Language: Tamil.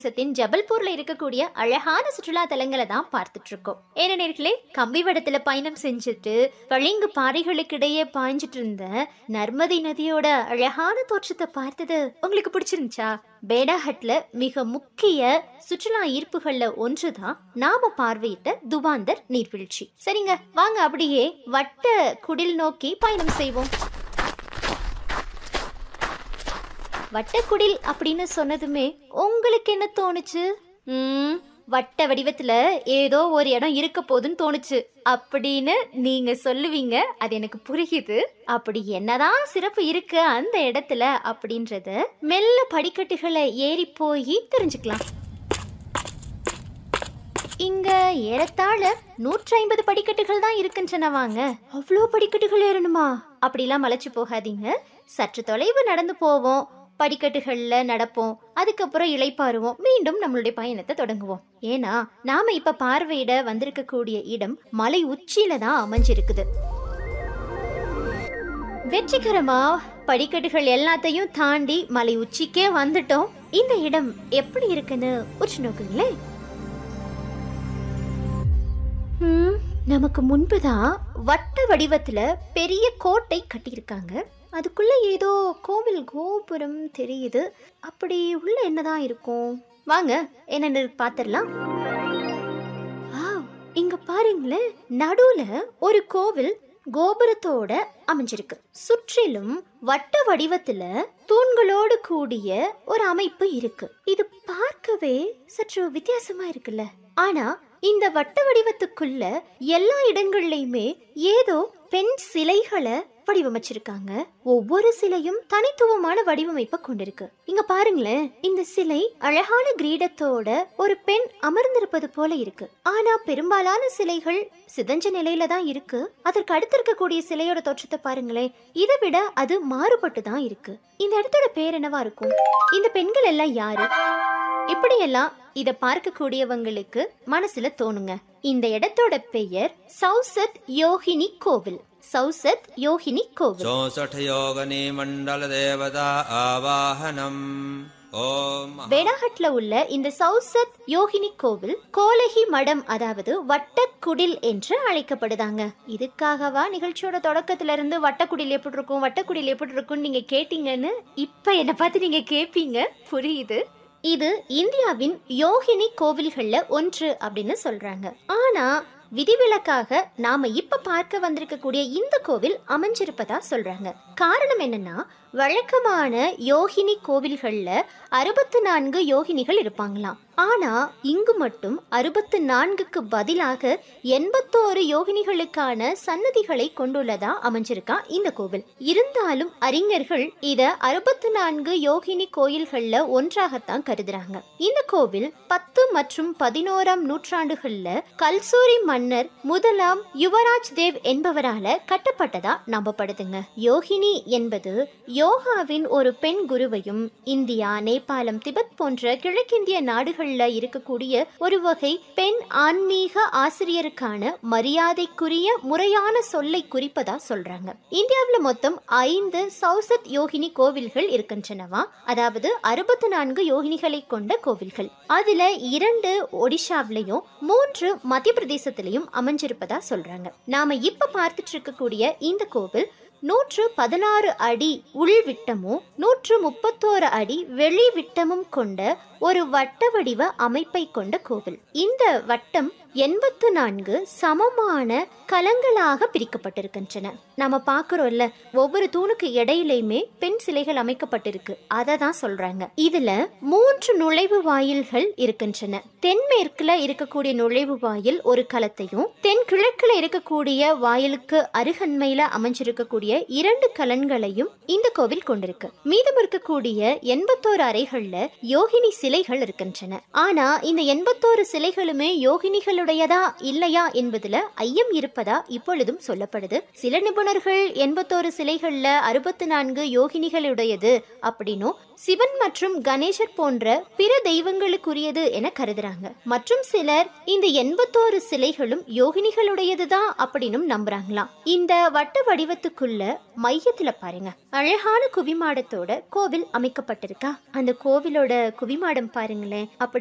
தேசத்தின் ஜபல்பூர்ல இருக்கக்கூடிய அழகான சுற்றுலா தலங்களை தான் பார்த்துட்டு இருக்கோம் ஏன்னா நேர்களே கம்பிவடத்துல பயணம் செஞ்சுட்டு பளிங்கு பாறைகளுக்கு இடையே பாய்ஞ்சிட்டு இருந்த நர்மதை நதியோட அழகான தோற்றத்தை பார்த்தது உங்களுக்கு பிடிச்சிருந்துச்சா பேடாஹட்ல மிக முக்கிய சுற்றுலா ஈர்ப்புகள்ல ஒன்றுதான் நாம பார்வையிட்ட துபாந்தர் நீர்வீழ்ச்சி சரிங்க வாங்க அப்படியே வட்ட குடில் நோக்கி பயணம் செய்வோம் வட்டக்குடில் அப்படின்னு சொன்னதுமே உங்களுக்கு என்ன தோணுச்சு ம் வட்ட வடிவத்துல ஏதோ ஒரு இடம் இருக்க போதுன்னு தோணுச்சு அப்படின்னு நீங்க சொல்லுவீங்க அது எனக்கு புரியுது அப்படி என்னதான் சிறப்பு இருக்கு அந்த இடத்துல அப்படின்றத மெல்ல படிக்கட்டுகளை ஏறி போய் தெரிஞ்சுக்கலாம் இங்க ஏறத்தாழ நூற்றி ஐம்பது படிக்கட்டுகள் தான் இருக்கின்றன வாங்க அவ்வளோ படிக்கட்டுகள் ஏறணுமா அப்படிலாம் மலைச்சு போகாதீங்க சற்று தொலைவு நடந்து போவோம் படிக்கட்டுகள்ல நடப்போம் அதுக்கப்புறம் இளைப்பாறுவோம் மீண்டும் நம்மளுடைய பயணத்தை தொடங்குவோம் ஏன்னா நாம இப்ப பார்வையிட வந்திருக்கக்கூடிய இடம் மலை உச்சியில தான் அமைஞ்சிருக்குது வெற்றிகரமா படிக்கட்டுகள் எல்லாத்தையும் தாண்டி மலை உச்சிக்கே வந்துட்டோம் இந்த இடம் எப்படி இருக்குன்னு உற்று நோக்குங்களேன் ஹம், நமக்கு முன்புதான் வட்ட வடிவத்துல பெரிய கோட்டை கட்டியிருக்காங்க அதுக்குள்ள ஏதோ கோவில் கோபுரம் தெரியுது அப்படி உள்ள என்னதான் இருக்கும் வாங்க என்னன்னு பாத்திரலாம் இங்க பாருங்களேன் நடுவுல ஒரு கோவில் கோபுரத்தோட அமைஞ்சிருக்கு சுற்றிலும் வட்ட வடிவத்துல தூண்களோடு கூடிய ஒரு அமைப்பு இருக்கு இது பார்க்கவே சற்று வித்தியாசமா இருக்குல்ல ஆனா இந்த வட்ட வடிவத்துக்குள்ள எல்லா இடங்கள்லயுமே ஏதோ பெண் சிலைகளை வடிவமைச்சிருக்காங்க ஒவ்வொரு சிலையும் தனித்துவமான வடிவமைப்பை கொண்டிருக்கு இங்க பாருங்களேன் இந்த சிலை அழகான கிரீடத்தோட ஒரு பெண் அமர்ந்திருப்பது போல இருக்கு ஆனா பெரும்பாலான சிலைகள் சிதஞ்ச நிலையில தான் இருக்கு அதற்கு அடுத்து இருக்கக்கூடிய சிலையோட தோற்றத்தை பாருங்களேன் இதை விட அது மாறுபட்டு தான் இருக்கு இந்த இடத்தோட பேர் என்னவா இருக்கும் இந்த பெண்கள் எல்லாம் யாரு இப்படியெல்லாம் இத பார்க்கக்கூடியவங்களுக்கு மனசுல தோணுங்க இந்த இடத்தோட பெயர் சௌசத் யோகினி கோவில் சௌசத் யோகினி கோவில் चौसठयोगनी मण्डलदेवता आवाहनम् ॐ பேடாஹட்ல உள்ள இந்த சௌசத் யோகினி கோவில் கோலகி மடம் அதாவது வட்டக்குடில் என்று அழைக்கப்படுதாங்க இதுக்காகவா நிகழ்ச்சியோட தொடக்கத்துல இருந்து வட்டக்குடில் எப்படி இருக்கும் வட்டக்குடில் எப்படி இருக்கும்னு நீங்க கேட்டீங்கன்னு இப்ப என்ன பார்த்து நீங்க கேப்பீங்க புரியுது இது இந்தியாவின் யோகினி கோவில்கள்ல ஒன்று அப்படின்னு சொல்றாங்க ஆனா விதிவிலக்காக நாம இப்ப பார்க்க வந்திருக்கக்கூடிய இந்த கோவில் அமைஞ்சிருப்பதா சொல்றாங்க காரணம் என்னன்னா வழக்கமான யோகினி கோவில்கள்ல அறுபத்து நான்கு யோகினிகள் இருப்பாங்களாம் ஆனா இங்கு மட்டும் அறுபத்து நான்குக்கு பதிலாக எண்பத்தோரு யோகினிகளுக்கான சன்னதிகளை கொண்டுள்ளதா அமைஞ்சிருக்கா இந்த கோவில் இருந்தாலும் அறிஞர்கள் இத அறுபத்து நான்கு யோகினி கோயில்கள்ல ஒன்றாகத்தான் கருதுறாங்க இந்த கோவில் பத்து மற்றும் பதினோராம் நூற்றாண்டுகள்ல கல்சூரி மன்னர் முதலாம் யுவராஜ் தேவ் என்பவரால கட்டப்பட்டதா நம்பப்படுதுங்க யோகினி என்பது யோகாவின் ஒரு பெண் குருவையும் இந்தியா நேபாளம் திபெத் போன்ற கிழக்கிந்திய நாடுகள்ல இருக்கக்கூடிய ஒரு வகை பெண் ஆன்மீக ஆசிரியருக்கான மரியாதைக்குரிய முறையான சொல்லை குறிப்பதா சொல்றாங்க இந்தியாவுல மொத்தம் ஐந்து சௌசத் யோகினி கோவில்கள் இருக்கின்றனவா அதாவது அறுபத்தி நான்கு யோகினிகளை கொண்ட கோவில்கள் அதுல இரண்டு ஒடிஷாவிலையும் மூன்று மத்திய பிரதேசத்திலையும் அமைஞ்சிருப்பதா சொல்றாங்க நாம இப்ப பார்த்துட்டு இருக்கக்கூடிய இந்த கோவில் நூற்று பதினாறு அடி உள் விட்டமும் நூற்று முப்பத்தோரு அடி வெளி விட்டமும் கொண்ட ஒரு வட்ட வடிவ அமைப்பை கொண்ட கோவில் இந்த வட்டம் எண்பத்து நான்கு சமமான கலங்களாக பிரிக்கப்பட்டிருக்கின்றன நாம பாக்குறோம்ல ஒவ்வொரு தூணுக்கு இடையிலையுமே பெண் சிலைகள் அமைக்கப்பட்டிருக்கு அதை தான் சொல்றாங்க இதுல மூன்று நுழைவு வாயில்கள் இருக்கின்றன தென்மேற்குல இருக்கக்கூடிய நுழைவு வாயில் ஒரு களத்தையும் தென்கிழக்குல இருக்கக்கூடிய வாயிலுக்கு அருகன்மையில அமைஞ்சிருக்கக்கூடிய இரண்டு கலன்களையும் இந்த கோவில் கொண்டிருக்கு மீதம் இருக்கக்கூடிய எண்பத்தோரு அறைகள்ல யோகினி சிலைகள் இருக்கின்றன ஆனா இந்த எண்பத்தோரு சிலைகளுமே யோகினிகளோட யோகினிகளுடையதா இல்லையா என்பதுல ஐயம் இருப்பதா இப்பொழுதும் சொல்லப்படுது சில நிபுணர்கள் எண்பத்தோரு சிலைகள்ல அறுபத்தி நான்கு யோகினிகளுடையது அப்படின்னும் சிவன் மற்றும் கணேசர் போன்ற பிற தெய்வங்களுக்குரியது என கருதுறாங்க மற்றும் சிலர் இந்த எண்பத்தோரு சிலைகளும் யோகினிகளுடையதுதான் அப்படின்னும் நம்புறாங்களாம் இந்த வட்ட வடிவத்துக்குள்ள மையத்துல பாருங்க அழகான குவிமாடத்தோட கோவில் அமைக்கப்பட்டிருக்கா அந்த கோவிலோட குவிமாடம் பாருங்களேன் அப்படி